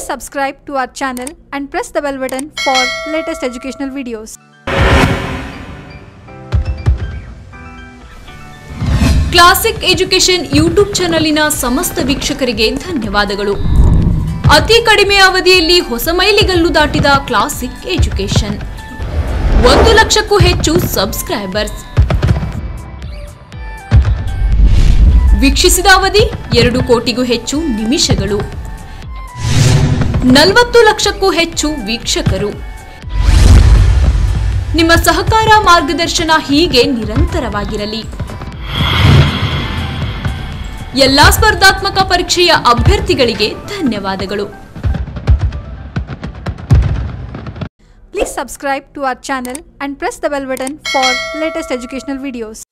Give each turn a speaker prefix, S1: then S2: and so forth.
S1: subscribe to our channel and press the bell button for latest educational videos.
S2: Classic education YouTube ಚಾನಲಿನ ಸಮಸ್ತ ವೀಕ್ಷಕರಿಗೆ ಧನ್ಯವಾದಗಳು ಅತಿ ಕಡಿಮೆ ಅವಧಿಯಲ್ಲಿ ಹೊಸ ಮೈಲಿಗಲ್ಲು ದಾಟಿದ ಕ್ಲಾಸಿಕ್ ಎಜುಕೇಶನ್ ಒಂದು ಲಕ್ಷಕ್ಕೂ ಹೆಚ್ಚು ಸಬ್ಸ್ಕ್ರೈಬರ್ಸ್ ವೀಕ್ಷಿಸಿದ ಅವಧಿ ಎರಡು ಕೋಟಿಗೂ ಹೆಚ್ಚು ನಿಮಿಷಗಳು ನಲವತ್ತು ಲಕ್ಷಕ್ಕೂ ಹೆಚ್ಚು ವೀಕ್ಷಕರು ನಿಮ್ಮ ಸಹಕಾರ ಮಾರ್ಗದರ್ಶನ ಹೀಗೆ ನಿರಂತರವಾಗಿರಲಿ ಎಲ್ಲಾ ಸ್ಪರ್ಧಾತ್ಮಕ ಪರೀಕ್ಷೆಯ ಅಭ್ಯರ್ಥಿಗಳಿಗೆ ಧನ್ಯವಾದಗಳು
S1: Please subscribe to our channel and press the bell button for latest educational videos.